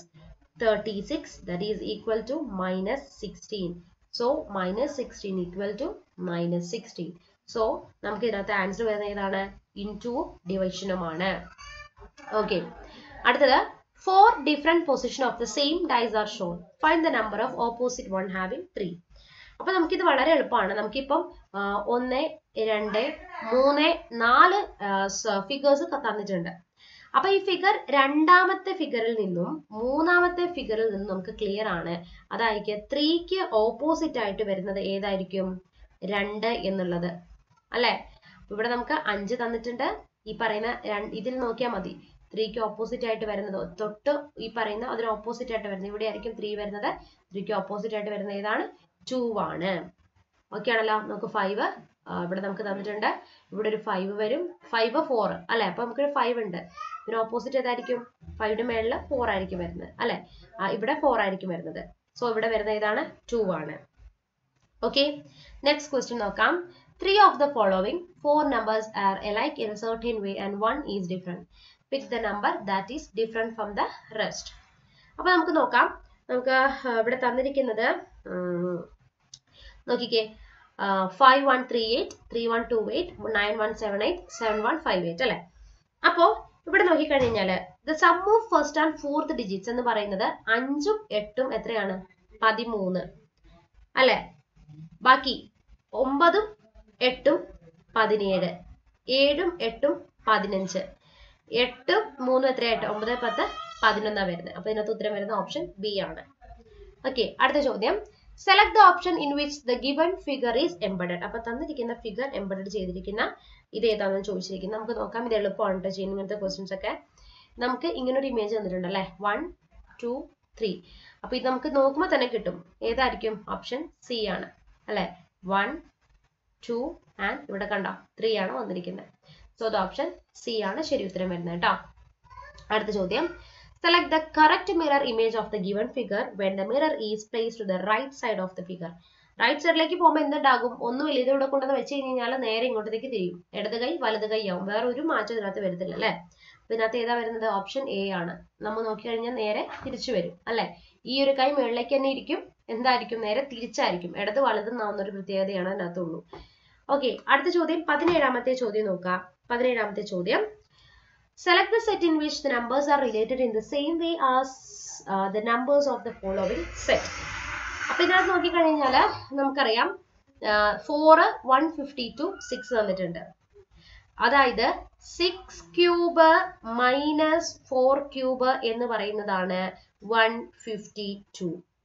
36 that is equal to minus 16. So minus 16 equal to minus 16. So നമുക്ക് ഇതിനകത്ത് answer വരുന്നത് ഏതാണ് into ഡിവിഷനുമാണ് okay അടുത്തത് four different position of the same dice are shown find the number of opposite one having three അപ്പൊ നമുക്കിത് വളരെ എളുപ്പമാണ് നമുക്കിപ്പം ഒന്ന് രണ്ട് മൂന്ന് നാല് ഫിഗേഴ്സ് തന്നിട്ടുണ്ട് അപ്പൊ ഈ ഫിഗർ രണ്ടാമത്തെ ഫിഗറിൽ നിന്നും മൂന്നാമത്തെ ഫിഗറിൽ നിന്നും നമുക്ക് ക്ലിയർ ആണ് അതായിരിക്കും ത്രീക്ക് ഓപ്പോസിറ്റ് ആയിട്ട് വരുന്നത് ഏതായിരിക്കും രണ്ട് എന്നുള്ളത് അല്ലെ ഇവിടെ നമുക്ക് അഞ്ച് തന്നിട്ടുണ്ട് ഈ പറയുന്ന ഇതിൽ നോക്കിയാൽ മതി ത്രീക്ക് ഓപ്പോസിറ്റ് ആയിട്ട് വരുന്നത് തൊട്ട് ഈ പറയുന്ന അതിന് ഓപ്പോസിറ്റ് ആയിട്ട് വരുന്നത് ഇവിടെ ആയിരിക്കും ത്രീ വരുന്നത് ത്രീക്ക് ഓപ്പോസിറ്റ് ആയിട്ട് വരുന്നത് ഏതാണ് ടു ആണ് ഓക്കെ ആണല്ലോ നമുക്ക് ഫൈവ് ഇവിടെ നമുക്ക് തന്നിട്ടുണ്ട് ഇവിടെ ഒരു ഫൈവ് വരും ഫൈവ് ഫോർ അല്ലെ അപ്പൊ നമുക്ക് ഫൈവ് ഉണ്ട് ഇതിന് ഓപ്പോസിറ്റ് ഏതായിരിക്കും ഫൈവിന്റെ മേളിൽ ഫോർ ആയിരിക്കും വരുന്നത് അല്ലെ ഇവിടെ ഫോർ ആയിരിക്കും വരുന്നത് സോ ഇവിടെ വരുന്ന ഏതാണ് ടു ആണ് ഓക്കെ നെക്സ്റ്റ് ക്വസ്റ്റ്യൻ നോക്കാം three of the following four numbers are alike in a certain way and one is different pick the number that is different from the rest അപ്പൊ നമുക്ക് നോക്കാം നമുക്ക് ഇവിടെ തന്നിരിക്കുന്നത് നോക്കിക്കേ five one three eight three one two eight nine one seven eight seven one five eight അല്ലെ അപ്പോ ഇവിടെ നോക്കിക്കഴിഞ്ഞാല് the sum of first and fourth digits എന്ന് പറയുന്നത് അഞ്ചും എട്ടും എത്രയാണ് പതിമൂന്ന് അല്ലെ ബാക്കി ഒമ്പതും എട്ടും പതിനേഴ് ഏഴും എട്ടും പതിനഞ്ച് എട്ടും മൂന്നും എത്രയായിട്ട് ഒമ്പത് പത്ത് പതിനൊന്നാണ് വരുന്നത് അപ്പൊ ഇതിനകത്ത് ഉത്തരം വരുന്ന ഓപ്ഷൻ ബി ആണ് ഓക്കെ അടുത്ത ചോദ്യം select the option in which the given figure is embedded അപ്പൊ തന്നിരിക്കുന്ന ഫിഗർ എംബഡഡ് ചെയ്തിരിക്കുന്ന ഇത് ഏതാണെന്ന് ചോദിച്ചിരിക്കുന്നത് നമുക്ക് നോക്കാം ഇത് എളുപ്പമാണ് കേട്ടോ ചെയ്യുന്ന ഇങ്ങനത്തെ ക്വസ്റ്റ്യൻസ് ഒക്കെ നമുക്ക് ഇങ്ങനെ ഒരു ഇമേജ് തന്നിട്ടുണ്ട് അല്ലെ വൺ ടു ത്രീ അപ്പൊ ഇത് നമുക്ക് നോക്കുമ്പോൾ തന്നെ കിട്ടും ഏതായിരിക്കും ഓപ്ഷൻ സി ആണ് അല്ലെ വൺ ടു ആൻഡ് ഇവിടെ കണ്ടോ ത്രീ ആണ് വന്നിരിക്കുന്നത് സോ ദ ഓപ്ഷൻ സി ആണ് ശരി ഉത്തരം വരുന്നത് കേട്ടോ അടുത്ത ചോദ്യം select the correct mirror image of the given figure when the mirror is place to the right side of the figure right സൈഡിലേക്ക് പോകുമ്പോൾ എന്തുണ്ടാകും ഒന്നുമില്ല ഇത് ഇവിടെ കൊണ്ടുവന്ന് വെച്ച് കഴിഞ്ഞാൽ നേരെ ഇങ്ങോട്ടേക്ക് തിരിയും ഇടത് കൈ വലത് കൈ ആവും വേറെ ഒരു മാറ്റം ഇതിനകത്ത് വരത്തില്ല അല്ലെ അപ്പൊ ഇതിനകത്ത് ഏതാ വരുന്നത് ഓപ്ഷൻ എ ആണ് നമ്മൾ നോക്കിക്കഴിഞ്ഞാൽ നേരെ തിരിച്ചു വരും അല്ലെ ഈ ഒരു കൈ മുകളിലേക്ക് തന്നെ ഇരിക്കും എന്തായിരിക്കും നേരെ തിരിച്ചായിരിക്കും ഇടത് വലതെന്നാവുന്ന ഒരു പ്രത്യേകതയാണ് അതിനകത്തുള്ളൂ ഓക്കെ അടുത്ത ചോദ്യം പതിനേഴാമത്തെ ചോദ്യം നോക്കാം പതിനേഴാമത്തെ ചോദ്യം select the set in which the numbers are related in the same way as the numbers of the following set അപ്പൊ ഇതിനകത്ത് നോക്കിക്കഴിഞ്ഞാൽ നമുക്കറിയാം four one fifty two six തന്നിട്ടുണ്ട് അതായത് six cube minus four cube എന്ന് പറയുന്നതാണ് വൺ ഫിഫ്റ്റി ടു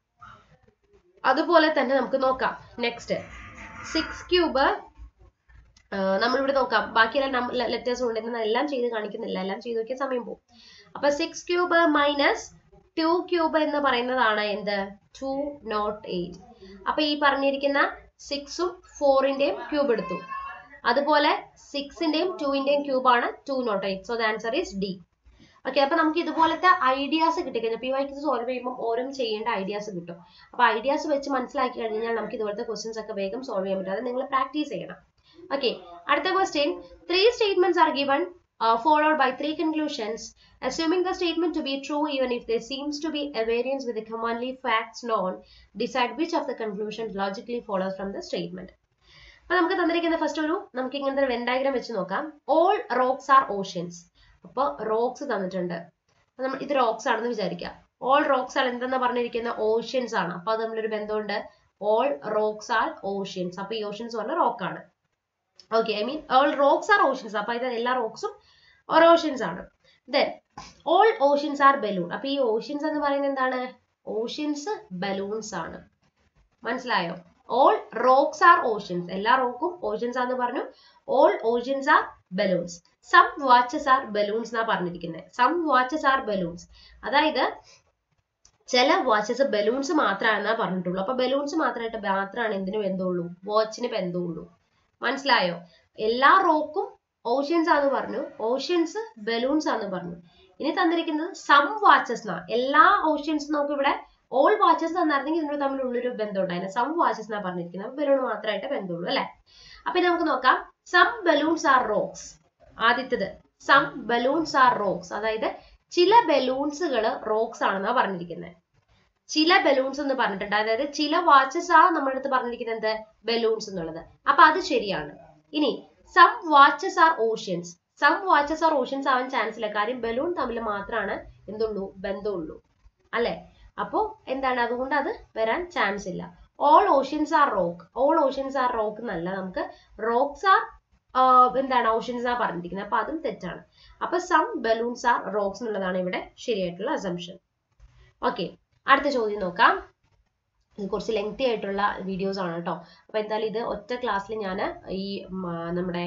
അതുപോലെ തന്നെ നമുക്ക് നോക്കാം നെക്സ്റ്റ് സിക്സ് ക്യൂബ് നമ്മളിവിടെ നോക്കാം ബാക്കിയെല്ലാം ലെറ്റേഴ്സ് ഉണ്ട് എന്ന് എല്ലാം ചെയ്ത് കാണിക്കുന്നില്ല എല്ലാം ചെയ്ത് നോക്കിയ സമയം പോകും അപ്പൊ six cube minus two cube എന്ന് പറയുന്നതാണ് എന്ത് ടു നോട്ട് എയ്റ്റ് അപ്പൊ ഈ പറഞ്ഞിരിക്കുന്ന സിക്സും ഫോറിന്റെയും ക്യൂബ് എടുത്തു അതുപോലെ സിക്സിന്റെയും ടുവിന്റെയും ക്യൂബ് ആണ് two nought eight so the answer is D okay അപ്പൊ നമുക്ക് ഇതുപോലത്തെ ഐഡിയാസ് കിട്ടിക്കഴിഞ്ഞാൽ പി വൈക്ക് സോൾവ് ചെയ്യുമ്പോൾ ഓരോന്നും ചെയ്യേണ്ട ഐഡിയാസ് കിട്ടും അപ്പൊ ഐഡിയാസ് വെച്ച് മനസ്സിലാക്കി കഴിഞ്ഞാൽ നമുക്ക് ഇതുപോലത്തെ ക്വസ്റ്റ്യൻസ് ഒക്കെ വേഗം സോൾവ് ചെയ്യാൻ പറ്റും അത് നിങ്ങൾ പ്രാക്ടീസ് ചെയ്യണം ഓക്കെ അടുത്ത question three statements are given uh, followed by three conclusions. Assuming the statement to be true even if there seems to be a variance with the commonly facts known, decide which of the conclusions logically follows from the statement. അപ്പൊ നമുക്ക് തന്നിരിക്കുന്ന first ഒരു നമുക്ക് ഇങ്ങനത്തെ ഒരു when diagram വെച്ച് നോക്കാം all rocks are oceans അപ്പൊ റോക്സ് തന്നിട്ടുണ്ട് അപ്പൊ നമ്മൾ ഇത് റോക്സ് ആണെന്ന് വിചാരിക്കാം ഓൾ റോക്സ് ആണ് എന്തെന്ന് പറഞ്ഞിരിക്കുന്ന ഓഷ്യൻസ് ആണ് അപ്പൊ അത് നമ്മളൊരു ബന്ധമുണ്ട് ഓൾ റോക്സ് ആർ ഓഷ്യൻസ് അപ്പൊ ഈ ഓഷ്യൻസ് പറഞ്ഞ റോക്കാണ് okay I mean all rocks are oceans അപ്പൊ ഇത് എല്ലാ റോക്സും ഓഷ്യൻസ് ആണ് then all oceans are balloon അപ്പൊ ഈ ഓഷ്യൻസ് എന്ന് പറയുന്നത് എന്താണ് ഓഷ്യൻസ് ബലൂൺസ് ആണ് മനസ്സിലായോ ഓൾ റോക്സ് ആർ ഓഷ്യൻസ് എല്ലാ റോക്കും ഓഷ്യൻസ് ആണെന്ന് പറഞ്ഞു all oceans are balloons some watches are balloons എന്നാ പറഞ്ഞിരിക്കുന്നത് സം വാച്ചസ് ആർ ബലൂൺസ് അതായത് ചില വാച്ചസ് ബലൂൺസ് മാത്രമാണെന്നാ പറഞ്ഞിട്ടുള്ളൂ അപ്പൊ ബലൂൺസ് മാത്രമായിട്ട് മാത്രമാണ് എന്തിനു ബന്ധമുള്ളൂ വാച്ചിന് ബന്ധമുള്ളൂ മനസ്സിലായോ എല്ലാ റോക്കും ഓഷ്യൻസ് ആന്ന് പറഞ്ഞു ഓഷ്യൻസ് ബലൂൺസ് ആന്ന് പറഞ്ഞു ഇനി തന്നിരിക്കുന്നത് സം വാച്ചസ് എന്നാ എല്ലാ ഓഷ്യൻസ് നമുക്ക് ഇവിടെ ഓൾ വാച്ചസ് തന്നായിരുന്നെങ്കിൽ ഇതിനോട് തമ്മിലുള്ളൊരു ബന്ധം ഉണ്ടായിരുന്നു സം വാച്ചസ് എന്നാ പറഞ്ഞിരിക്കുന്നത് ബലൂൺ മാത്രമായിട്ട് ബന്ധമുള്ളൂ അല്ലെ അപ്പൊ ഇത് നമുക്ക് നോക്കാം സം ബലൂൺസ് ആർ റോക്സ് ആദ്യത്തത് സം ബലൂൺസ് ആർ റോക്സ് അതായത് ചില ബലൂൺസുകൾ റോക്സ് ആണെന്നാ പറഞ്ഞിരിക്കുന്നത് ചില ബലൂൺസ് എന്ന് പറഞ്ഞിട്ടുണ്ട് അതായത് ചില വാച്ചസ് ആ നമ്മുടെ അടുത്ത് പറഞ്ഞിരിക്കുന്നത് എന്ത് ബലൂൺസ് എന്നുള്ളത് അപ്പൊ അത് ശരിയാണ് ഇനി some watches are oceans some watches are oceans ആവാൻ ചാൻസ് ഇല്ല കാര്യം ബലൂൺ തമ്മിൽ മാത്രമാണ് എന്തുള്ളൂ ബന്ധമുള്ളൂ അല്ലെ അപ്പോ എന്താണ് അതുകൊണ്ട് അത് വരാൻ ചാൻസ് ഇല്ല all oceans are rock all oceans are rock എന്നല്ല നമുക്ക് റോക്സ് ആർ എന്താണ് ഓഷ്യൻസ് ആ പറഞ്ഞിരിക്കുന്നത് അപ്പൊ അതും തെറ്റാണ് അപ്പൊ സം ബലൂൺസ് ആർ റോക്സ് എന്നുള്ളതാണ് ഇവിടെ ശരിയായിട്ടുള്ള അസംഷൻ ഓക്കെ അടുത്ത ചോദ്യം നോക്കാം ഇത് കുറച്ച് ലെങ്തി ആയിട്ടുള്ള വീഡിയോസ് ആണ് കേട്ടോ അപ്പൊ എന്തായാലും ഇത് ഒറ്റ ക്ലാസ്സിൽ ഞാൻ ഈ നമ്മുടെ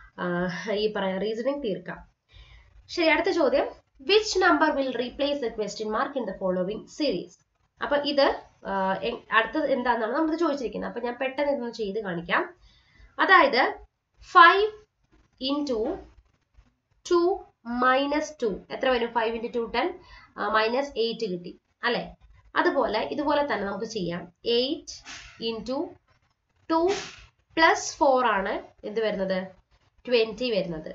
ഈ പറയാ റീസണിങ് തീർക്കാം ശരി അടുത്ത ചോദ്യം which number will replace the question mark in the following series അപ്പൊ ഇത് അടുത്തത് എന്താണെന്നാണ് നമ്മൾ ചോദിച്ചിരിക്കുന്നത് അപ്പൊ ഞാൻ പെട്ടെന്ന് ഇതൊന്ന് ചെയ്ത് കാണിക്കാം അതായത് five into two minus two എത്ര വരും five into two ten minus eight കിട്ടി അല്ലെ അതുപോലെ ഇതുപോലെ തന്നെ നമുക്ക് ചെയ്യാം eight into two plus four ആണ് എന്ത് വരുന്നത് ട്വൻറ്റി വരുന്നത്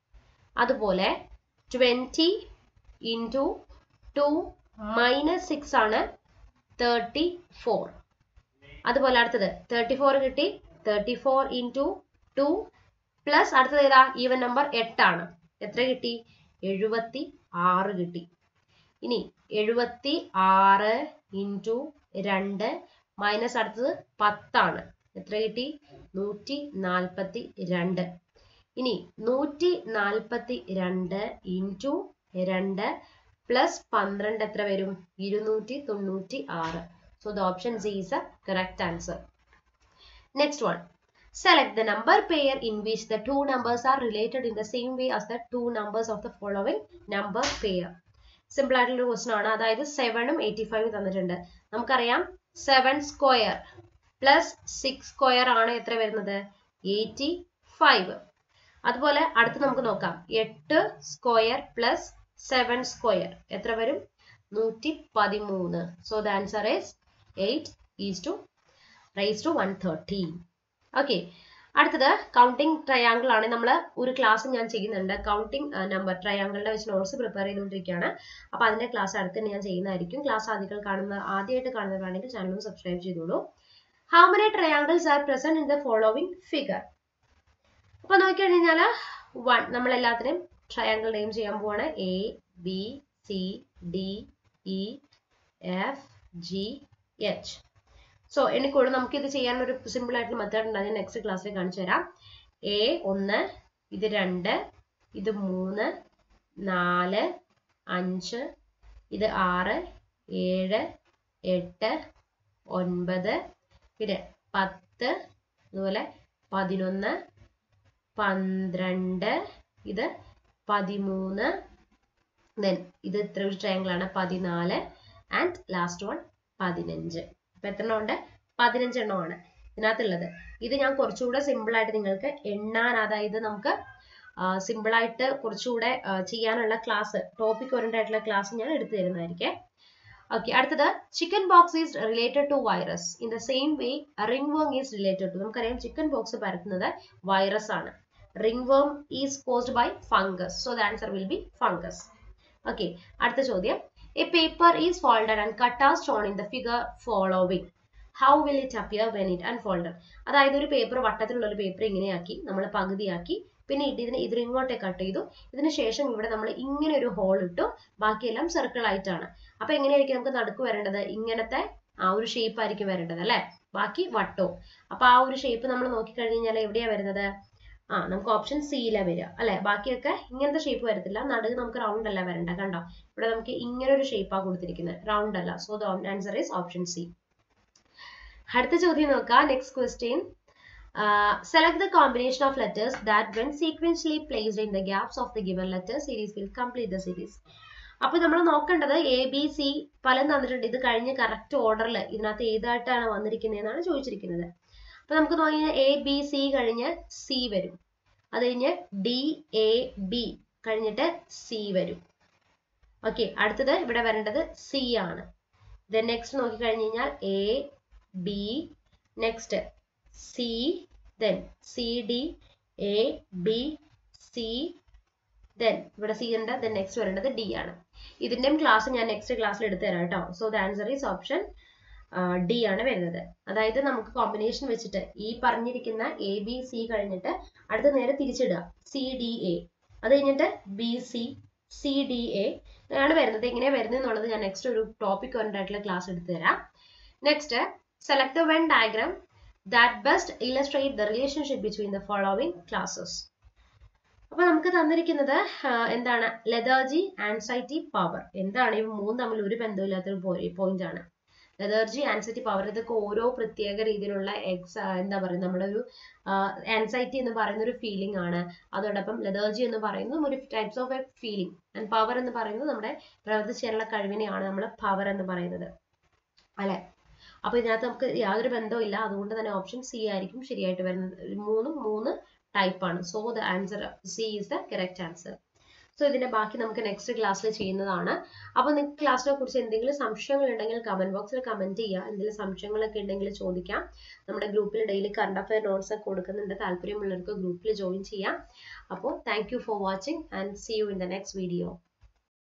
അതുപോലെ twenty into two minus six ആണ് തേർട്ടി ഫോർ അതുപോലെ അടുത്തത് തേർട്ടി ഫോർ കിട്ടി thirty four into two plus അടുത്തത് ഏതാ ഈവൻ നമ്പർ എട്ടാണ് എത്ര കിട്ടി എഴുപത്തി ആറ് കിട്ടി ഇനി എഴുപത്തി ആറ് ഇൻറ്റു രണ്ട് മൈനസ് അടുത്തത് പത്താണ് എത്ര കിട്ടി നൂറ്റി നാൽപ്പത്തി രണ്ട് ഇനി നൂറ്റി നാൽപ്പത്തി രണ്ട് ഇൻറ്റു രണ്ട് പ്ലസ് പന്ത്രണ്ട് എത്ര വരും ഇരുന്നൂറ്റി തൊണ്ണൂറ്റി ആറ് So the option C is the correct answer. Next one. Select the number pair in which the two numbers are related in the same way as the two numbers of the following number pair. Simple ആയിട്ടുള്ള question ആണ് അതായത് സെവനും eighty ഫൈവും തന്നിട്ടുണ്ട് നമുക്കറിയാം seven square plus six square ആണ് എത്ര വരുന്നത് എയ്റ്റി ഫൈവ് അതുപോലെ അടുത്ത് നമുക്ക് നോക്കാം എട്ട് സ്ക്വയർ പ്ലസ് സെവൻ സ്ക്വയർ എത്ര വരും നൂറ്റി പതിമൂന്ന് so the answer is eight is to rise to one thirty okay അടുത്തത് കൗണ്ടിങ് ട്രയാങ്കിൾ ആണ് നമ്മൾ ഒരു ക്ലാസ് ഞാൻ ചെയ്യുന്നുണ്ട് കൗണ്ടിങ് നമ്പർ ട്രയാങ്കിളിന്റെ വെച്ച് നോട്ട്സ് പ്രിപ്പയർ ചെയ്തുകൊണ്ടിരിക്കുകയാണ് അപ്പൊ അതിന്റെ ക്ലാസ് അടുത്ത് ഞാൻ ചെയ്യുന്നതായിരിക്കും ക്ലാസ് ആദ്യങ്ങൾ കാണുന്ന ആദ്യമായിട്ട് കാണുന്നവരാണെങ്കിൽ ചാനൽ ഒന്ന് സബ്സ്ക്രൈബ് ചെയ്തോളൂ how many triangles are present in the following figure അപ്പൊ നോക്കിക്കഴിഞ്ഞാൽ വൺ നമ്മൾ എല്ലാത്തിനും ട്രയാങ്കിൾ നെയിം ചെയ്യാൻ പോവാണ് A B C D E F G H so എനിക്കൂടെ നമുക്ക് ഇത് ചെയ്യാനുള്ള ഒരു സിമ്പിൾ ആയിട്ടുള്ള മെത്തേഡ് ഉണ്ട് അത് നെക്സ്റ്റ് ക്ലാസ്സിൽ കാണിച്ചു തരാം എ ഒന്ന് ഇത് രണ്ട് ഇത് മൂന്ന് നാല് അഞ്ച് ഇത് ആറ് ഏഴ് എട്ട് ഒൻപത് പിന്നെ പത്ത് അതുപോലെ പതിനൊന്ന് പന്ത്രണ്ട് ഇത് പതിമൂന്ന് ദെൻ ഇത് ഇത്ര ഒരു ട്രയാങ്കിൾ ആണ് പതിനാല് ആൻഡ് ലാസ്റ്റ് വൺ പതിനഞ്ച് അപ്പൊ എത്ര ഉണ്ട് പതിനഞ്ചെണ്ണമാണ് ഇതിനകത്തുള്ളത് ഇത് ഞാൻ കുറച്ചുകൂടെ സിമ്പിൾ ആയിട്ട് നിങ്ങൾക്ക് എണ്ണാൻ അതായത് നമുക്ക് സിമ്പിൾ ആയിട്ട് കുറച്ചുകൂടെ ചെയ്യാനുള്ള ക്ലാസ് ടോപ്പിക് ഓറിയന്റഡ് ആയിട്ടുള്ള ക്ലാസ് ഞാൻ എടുത്തു തരുന്നതായിരിക്കും ഓക്കെ അടുത്തത് chickenpox is related to virus in the same way ringworm is related to നമുക്കറിയാം ചിക്കൻ ബോക്സ് പരത്തുന്നത് വൈറസ് ആണ് ringworm is caused by fungus so the answer will be fungus okay അടുത്ത ചോദ്യം a paper is folded and cut as shown in the figure following how will it appear when it unfolded അതായത് ഒരു paper വട്ടത്തിലുള്ള ഒരു paper ഇങ്ങനെയാക്കി നമ്മൾ പകുതിയാക്കി പിന്നെ ഇതിന് ഇതിന് ഇങ്ങോട്ടേ cut ചെയ്തു ഇതിന് ശേഷം ഇവിടെ നമ്മൾ ഇങ്ങനെ ഒരു ഹോൾ ഇട്ടു ബാക്കിയെല്ലാം സർക്കിൾ ആയിട്ടാണ് അപ്പൊ എങ്ങനെയായിരിക്കും നമുക്ക് നടുക്ക് വരേണ്ടത് ഇങ്ങനത്തെ ആ ഒരു ഷേപ്പ് ആയിരിക്കും വരേണ്ടത് അല്ലെ ബാക്കി വട്ടവും അപ്പൊ ആ ഒരു ഷേപ്പ് നമ്മൾ നോക്കിക്കഴിഞ്ഞാൽ എവിടെയാ വരുന്നത് ആ നമുക്ക് ഓപ്ഷൻ സിയിലാ വരിക അല്ലെ ബാക്കിയൊക്കെ ഇങ്ങനത്തെ ഷേപ്പ് വരത്തില്ല നടുക്ക് നമുക്ക് റൗണ്ട് അല്ല വരണ്ട കണ്ടോ ഇവിടെ നമുക്ക് ഇങ്ങനെ ഒരു ഷേപ്പാണ് കൊടുത്തിരിക്കുന്നത് റൗണ്ട് അല്ല so the answer is option C അടുത്ത ചോദ്യം നോക്കാം next question select the combination of letters that when sequentially placed in the gaps of the given letter series will complete the series അപ്പൊ നമ്മൾ നോക്കേണ്ടത് എ ബി സി പലതും തന്നിട്ടുണ്ട് ഇത് കഴിഞ്ഞ് കറക്റ്റ് ഓർഡറിൽ ഇതിനകത്ത് ഏതായിട്ടാണ് വന്നിരിക്കുന്നതെന്നാണ് ചോദിച്ചിരിക്കുന്നത് അപ്പൊ നമുക്ക് നോക്കി എ ബി സി കഴിഞ്ഞ് സി വരും അത് കഴിഞ്ഞ് ഡി എ ബി കഴിഞ്ഞിട്ട് സി വരും ഓക്കെ അടുത്തത് ഇവിടെ വരേണ്ടത് സി ആണ് ദെൻ നെക്സ്റ്റ് നോക്കി കഴിഞ്ഞ് കഴിഞ്ഞാൽ A B next C then C D A B C then ഇവിടെ സി ഉണ്ട് ദെൻ നെക്സ്റ്റ് വരേണ്ടത് ഡി ആണ് ഇതിന്റെയും ക്ലാസ് ഞാൻ നെക്സ്റ്റ് ക്ലാസ്സിൽ എടുത്തു തരാം കേട്ടോ so the answer is option D ആണ് വരുന്നത് അതായത് നമുക്ക് കോമ്പിനേഷൻ വെച്ചിട്ട് ഈ പറഞ്ഞിരിക്കുന്ന എ ബി സി കഴിഞ്ഞിട്ട് അടുത്ത നേരെ തിരിച്ചിടുക സി ഡി എ അത് കഴിഞ്ഞിട്ട് B C C D A ആണ് വരുന്നത് എങ്ങനെയാണ് വരുന്നത് എന്നുള്ളത് ഞാൻ നെക്സ്റ്റ് ഒരു ടോപ്പിക് ആയിട്ടുള്ള ക്ലാസ് എടുത്തു തരാം next select the Venn diagram that best illustrate the relationship between the following classes അപ്പൊ നമുക്ക് തന്നിരിക്കുന്നത് എന്താണ് ലെതർജി ആൻസൈറ്റി പവർ എന്താണ് ഈ മൂന്ന് തമ്മിൽ ഒരു ബന്ധമില്ലാത്തൊരു പോയിന്റ് ആണ് ലെതർജി ആൻസൈറ്റി പവർ ഇതൊക്കെ ഓരോ പ്രത്യേക രീതിയിലുള്ള എക്സ് എന്താ പറയുക നമ്മുടെ ഒരു ആൻസൈറ്റി എന്ന് പറയുന്ന ഒരു ഫീലിംഗ് ആണ് അതോടൊപ്പം ലെതർജി എന്ന് പറയുന്നതും ഒരു types of a feeling and power എന്ന് പറയുന്നത് നമ്മുടെ പ്രവർത്തിച്ചേരുള്ള കഴിവിനെയാണ് നമ്മൾ പവർ എന്ന് പറയുന്നത് അല്ലെ അപ്പൊ ഇതിനകത്ത് നമുക്ക് യാതൊരു ബന്ധവും ഇല്ല അതുകൊണ്ട് തന്നെ ഓപ്ഷൻ സി ആയിരിക്കും ശരിയായിട്ട് വരുന്നത് മൂന്നും മൂന്ന് ടൈപ്പ് ആണ് so the answer C is the correct answer so ഇതിന്റെ ബാക്കി നമുക്ക് നെക്സ്റ്റ് ക്ലാസ്സിൽ ചെയ്യുന്നതാണ് അപ്പോൾ നിങ്ങൾക്ക് ക്ലാസ്സിനെ കുറിച്ച് എന്തെങ്കിലും സംശയങ്ങൾ ഉണ്ടെങ്കിൽ കമന്റ് ബോക്സിൽ കമന്റ് ചെയ്യുക എന്തെങ്കിലും സംശയങ്ങളൊക്കെ ഉണ്ടെങ്കിൽ ചോദിക്കാം നമ്മുടെ ഗ്രൂപ്പിൽ ഡെയിലി കറണ്ട് അഫയർ നോട്ട്സ് ഒക്കെ കൊടുക്കുന്നുണ്ട് താല്പര്യമുള്ളവർക്ക് ഗ്രൂപ്പിൽ ജോയിൻ ചെയ്യാം അപ്പോൾ thank you for watching and see you in the next video